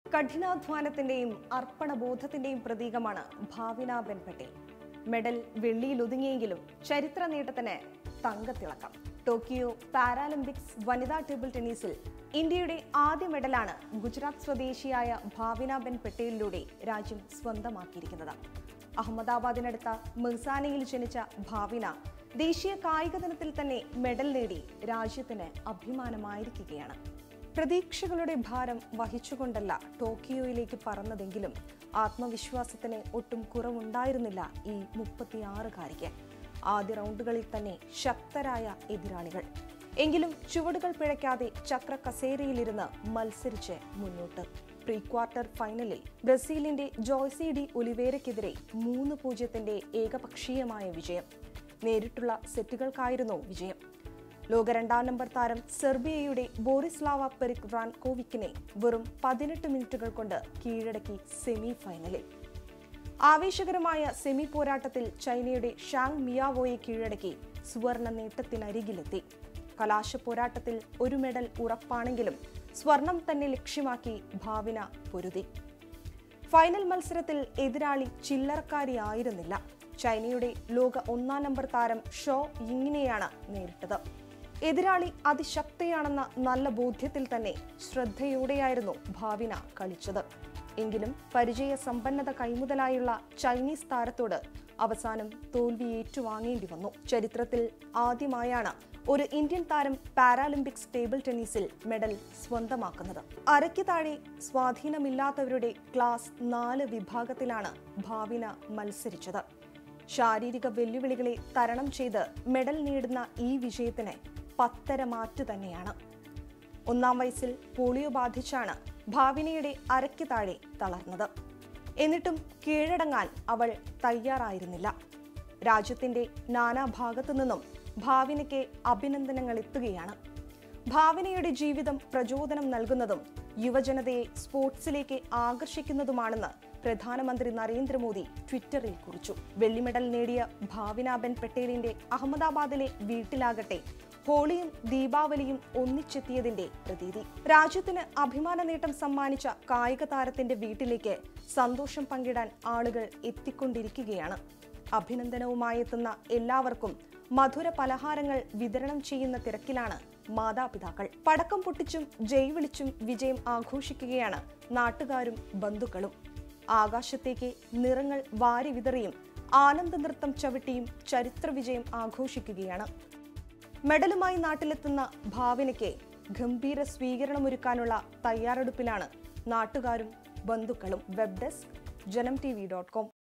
കഠിനാധ്വാനത്തിന്റെയും അർപ്പണബോധത്തിന്റെയും പ്രതീകമാണ് ഭാവിന ബെൻ പട്ടേൽ മെഡൽ വെള്ളിയിൽ ഒതുങ്ങിയെങ്കിലും ചരിത്ര നേട്ടത്തിന് തങ്കത്തിളക്കം ടോക്കിയോ പാരാലിമ്പിക്സ് വനിതാ ടേബിൾ ടെന്നീസിൽ ഇന്ത്യയുടെ ആദ്യ മെഡലാണ് ഗുജറാത്ത് സ്വദേശിയായ ഭാവിന ബെൻ പട്ടേലിലൂടെ രാജ്യം സ്വന്തമാക്കിയിരിക്കുന്നത് അഹമ്മദാബാദിനടുത്ത മിർസാനയിൽ ജനിച്ച ഭാവിന ദേശീയ കായിക ദിനത്തിൽ തന്നെ മെഡൽ നേടി രാജ്യത്തിന് അഭിമാനമായിരിക്കുകയാണ് പ്രതീക്ഷകളുടെ ഭാരം വഹിച്ചുകൊണ്ടല്ല ടോക്കിയോയിലേക്ക് പറന്നതെങ്കിലും ആത്മവിശ്വാസത്തിന് ഒട്ടും കുറവുണ്ടായിരുന്നില്ല ഈ മുപ്പത്തിയാറുകാരിക്ക് ആദ്യ റൗണ്ടുകളിൽ തന്നെ ശക്തരായ എതിരാളികൾ എങ്കിലും ചുവടുകൾ പിഴയ്ക്കാതെ ചക്ര കസേരയിലിരുന്ന് മത്സരിച്ച് മുന്നോട്ട് പ്രീ ക്വാർട്ടർ ഫൈനലിൽ ബ്രസീലിന്റെ ജോയ്സി ഡി ഒലിവേരയ്ക്കെതിരെ മൂന്ന് പൂജ്യത്തിന്റെ ഏകപക്ഷീയമായ വിജയം നേരിട്ടുള്ള സെറ്റുകൾക്കായിരുന്നു വിജയം ലോക രണ്ടാം നമ്പർ താരം സെർബിയയുടെ ബോറിസ്ലാവ പെരിക് വ്രാൻകോവിക്കിനെ വെറും പതിനെട്ട് മിനിറ്റുകൾ കൊണ്ട് കീഴടക്കി സെമി ഫൈനലിൽ ആവേശകരമായ സെമി പോരാട്ടത്തിൽ ചൈനയുടെ ഷാങ് മിയാവോയെ കീഴടക്കി സുവർണ നേട്ടത്തിനരികിലെത്തി കലാശ പോരാട്ടത്തിൽ ഒരു മെഡൽ ഉറപ്പാണെങ്കിലും സ്വർണം തന്നെ ലക്ഷ്യമാക്കി ഭാവിന പൊരുതി ഫൈനൽ മത്സരത്തിൽ എതിരാളി ചില്ലറക്കാരിയായിരുന്നില്ല ചൈനയുടെ ലോക ഒന്നാം നമ്പർ താരം ഷോ യിങ്ങിനെയാണ് നേരിട്ടത് എതിരാളി അതിശക്തയാണെന്ന നല്ല ബോധ്യത്തിൽ തന്നെ ശ്രദ്ധയോടെയായിരുന്നു ഭാവിന കളിച്ചത് എങ്കിലും പരിചയ സമ്പന്നത കൈമുതലായുള്ള ചൈനീസ് താരത്തോട് അവസാനം തോൽവി ഏറ്റുവാങ്ങേണ്ടി വന്നു ചരിത്രത്തിൽ ആദ്യമായാണ് ഒരു ഇന്ത്യൻ താരം പാരാലിമ്പിക്സ് ടേബിൾ ടെന്നീസിൽ മെഡൽ സ്വന്തമാക്കുന്നത് അരയ്ക്ക് താഴെ സ്വാധീനമില്ലാത്തവരുടെ ക്ലാസ് നാല് വിഭാഗത്തിലാണ് ഭാവിന മത്സരിച്ചത് ശാരീരിക വെല്ലുവിളികളെ തരണം ചെയ്ത് മെഡൽ നേടുന്ന ഈ വിജയത്തിന് പത്തര മാറ്റ് തന്നെയാണ് ഒന്നാം വയസ്സിൽ പോളിയോ ബാധിച്ചാണ് ഭാവിനയുടെ അരയ്ക്ക് താഴെ തളർന്നത് എന്നിട്ടും കീഴടങ്ങാൻ അവൾ തയ്യാറായിരുന്നില്ല രാജ്യത്തിന്റെ നാനാഭാഗത്തു നിന്നും ഭാവിനയ്ക്ക് അഭിനന്ദനങ്ങൾ എത്തുകയാണ് ഭാവനയുടെ ജീവിതം പ്രചോദനം നൽകുന്നതും യുവജനതയെ സ്പോർട്സിലേക്ക് ആകർഷിക്കുന്നതുമാണെന്ന് പ്രധാനമന്ത്രി നരേന്ദ്രമോദി ട്വിറ്ററിൽ കുറിച്ചു വെള്ളി മെഡൽ നേടിയ ഭാവിനാബെൻ പട്ടേലിന്റെ അഹമ്മദാബാദിലെ വീട്ടിലാകട്ടെ ഹോളിയും ദീപാവലിയും ഒന്നിച്ചെത്തിയതിന്റെ പ്രതീതി രാജ്യത്തിന് അഭിമാന നേട്ടം സമ്മാനിച്ച കായിക താരത്തിന്റെ വീട്ടിലേക്ക് സന്തോഷം പങ്കിടാൻ ആളുകൾ എത്തിക്കൊണ്ടിരിക്കുകയാണ് അഭിനന്ദനവുമായി എത്തുന്ന എല്ലാവർക്കും മധുര പലഹാരങ്ങൾ വിതരണം ചെയ്യുന്ന തിരക്കിലാണ് മാതാപിതാക്കൾ പടക്കം പൊട്ടിച്ചും ജയ് വിളിച്ചും വിജയം ആഘോഷിക്കുകയാണ് നാട്ടുകാരും ബന്ധുക്കളും ആകാശത്തേക്ക് നിറങ്ങൾ വാരി വിതറിയും ആനന്ദ നൃത്തം ചവിട്ടിയും ചരിത്ര വിജയം ആഘോഷിക്കുകയാണ് മെഡലുമായി നാട്ടിലെത്തുന്ന ഭാവനയ്ക്ക് ഗംഭീര സ്വീകരണമൊരുക്കാനുള്ള തയ്യാറെടുപ്പിലാണ് നാട്ടുകാരും ബന്ധുക്കളും web desk Janam T V dot com